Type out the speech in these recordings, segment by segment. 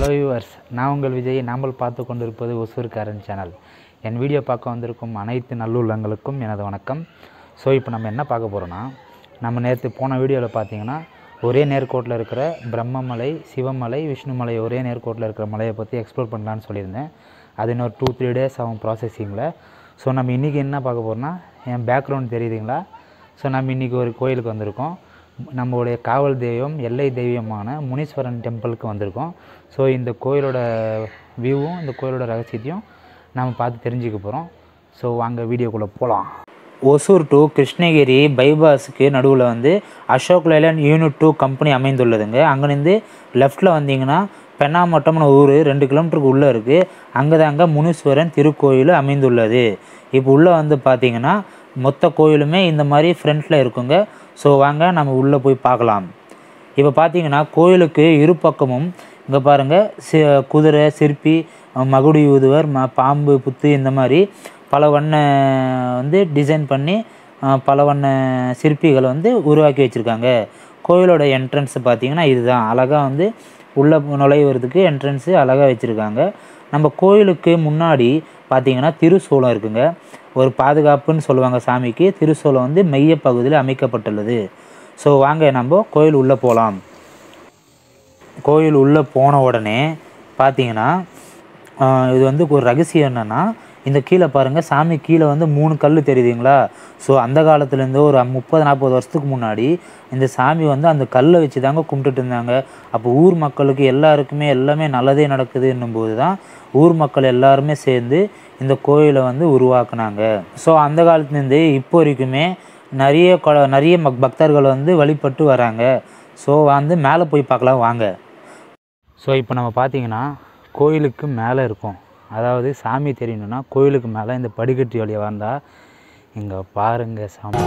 hello viewers நான் உங்கள் விஜய் நாமல் பார்த்து கொண்டிருப்பது ஒசூர்காரன் சேனல் என் வீடியோ பார்க்க வந்திருக்கும் அனைத்து நல்லுள்ளங்களுக்கும் எனது வணக்கம் ஸோ இப்போ நம்ம என்ன பார்க்க போகிறோன்னா நம்ம நேற்று போன வீடியோவில் பார்த்தீங்கன்னா ஒரே நேர்கோட்டில் இருக்கிற பிரம்மமலை சிவமலை விஷ்ணுமலை ஒரே நேர்கோட்டில் இருக்கிற மலையை பற்றி எக்ஸ்ப்ளோர் பண்ணலான்னு சொல்லியிருந்தேன் அது இன்னொரு டூ த்ரீ டேஸ் ஆகும் ப்ராசஸிங்கில் ஸோ நம்ம இன்றைக்கி என்ன பார்க்க போகிறோன்னா என் பேக்ரவுண்ட் தெரியுதுங்களா ஸோ நம்ம இன்றைக்கி ஒரு கோயிலுக்கு வந்திருக்கோம் நம்மளுடைய காவல் தெய்வம் எல்லை தெய்வமான முனீஸ்வரன் டெம்பிளுக்கு வந்திருக்கோம் ஸோ இந்த கோயிலோட வியூவும் இந்த கோயிலோட ரகசியத்தையும் நம்ம பார்த்து தெரிஞ்சுக்க போகிறோம் ஸோ வாங்க வீடியோக்குள்ளே போகலாம் ஒசூர் டு கிருஷ்ணகிரி பைபாஸுக்கு நடுவில் வந்து Ashok Leyland unit two company அமைந்துள்ளதுங்க அங்கேருந்து லெஃப்ட்டில் வந்தீங்கன்னா பெண்ணாமட்டம்னு ஊர் ரெண்டு கிலோமீட்டருக்கு உள்ளே இருக்குது அங்கே தாங்க முனீஸ்வரன் திருக்கோயில் அமைந்துள்ளது இப்போ உள்ளே வந்து பார்த்தீங்கன்னா மொத்த கோயிலுமே இந்த மாதிரி ஃப்ரண்ட்டில் இருக்குங்க ஸோ வாங்க நம்ம உள்ளே போய் பார்க்கலாம் இப்போ பார்த்தீங்கன்னா கோயிலுக்கு இரு பக்கமும் இங்கே பாருங்கள் சி குதிரை சிற்பி மகுடி ஊதுவர் ம பாம்பு புத்து இந்த மாதிரி பல வண்ண வந்து டிசைன் பண்ணி அஹ், பல வண்ண சிற்பிகளை வந்து உருவாக்கி வச்சுருக்காங்க கோயிலோட என்ட்ரன்ஸ் பார்த்தீங்கன்னா இதுதான் அழகாக வந்து உள்ளே நுழைவதுக்கு என்ட்ரன்ஸு அழகாக வச்சுருக்காங்க நம்ம கோயிலுக்கு முன்னாடி பார்த்தீங்கன்னா திருசூலம் இருக்குங்க ஒரு பாதுகாப்புன்னு சொல்லுவாங்க சாமிக்கு திருசூலம் வந்து மைய பகுதியில் அமைக்கப்பட்டுள்ளது ஸோ வாங்க நம்ம கோயில் உள்ளே போகலாம் கோயில் உள்ளே போன உடனே பார்த்தீங்கன்னா ஆஹ், இது வந்து ஒரு ரகசியம் என்னென்னா இந்த கீழே பாருங்கள் சாமி கீழே வந்து மூணு கல் தெரியுதுங்களா ஸோ அந்த காலத்துலேருந்து ஒரு முப்பது நாற்பது வருஷத்துக்கு முன்னாடி இந்த சாமி வந்து அந்த கல்லை வச்சு தாங்க கும்பிட்டுட்டு இருந்தாங்க அப்போ ஊர் மக்களுக்கு எல்லாருக்குமே எல்லாமே நல்லதே நடக்குதுன்னும் போது தான் ஊர் மக்கள் எல்லாருமே சேர்ந்து இந்த கோயிலை வந்து உருவாக்குனாங்க ஸோ அந்த காலத்துலேருந்து இப்போ வரைக்குமே நிறைய கொ நிறைய மக் பக்தர்கள் வந்து வழிபட்டு வராங்க ஸோ வந்து மேலே போய் பார்க்கலாம் வாங்க ஸோ இப்போ நம்ம பார்த்தீங்கன்னா கோயிலுக்கு மேலே இருக்கும் அதாவது சாமி தெரியணும்னா கோயிலுக்கு மேலே இந்த படிக்கட்டு வழியாக வந்தால் இங்கே பாருங்க சாமி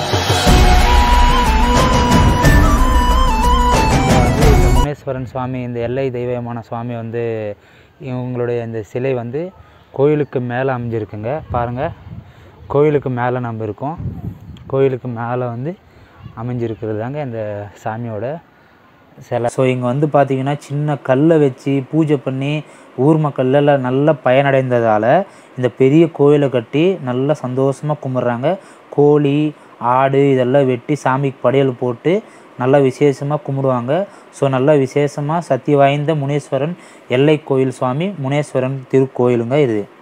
இங்க வந்து இந்த முனேஸ்வரன் சுவாமி இந்த எல்லை தெய்வமான சுவாமி வந்து இவங்களுடைய இந்த சிலை வந்து கோயிலுக்கு மேலே அமைஞ்சிருக்குங்க பாருங்கள் கோயிலுக்கு மேலே நம்ம இருக்கோம் கோயிலுக்கு மேலே வந்து அமைஞ்சிருக்கிறது தாங்க இந்த சாமியோட சிலை ஸோ இங்கே வந்து பார்த்தீங்கன்னா சின்ன கல்லை வச்சு பூஜை பண்ணி ஊர் மக்கள் எல்லாம் நல்ல பயனடைந்ததால் இந்த பெரிய கோயிலை கட்டி நல்லா சந்தோஷமாக கும்பிட்றாங்க கோழி ஆடு இதெல்லாம் வெட்டி சாமிக்கு படையல் போட்டு நல்லா விசேஷமாக கும்பிடுவாங்க ஸோ நல்லா விசேஷமாக சக்தி வாய்ந்த முனீஸ்வரன் எல்லை கோயில் சுவாமி முனேஸ்வரன் திருக்கோயிலுங்க இது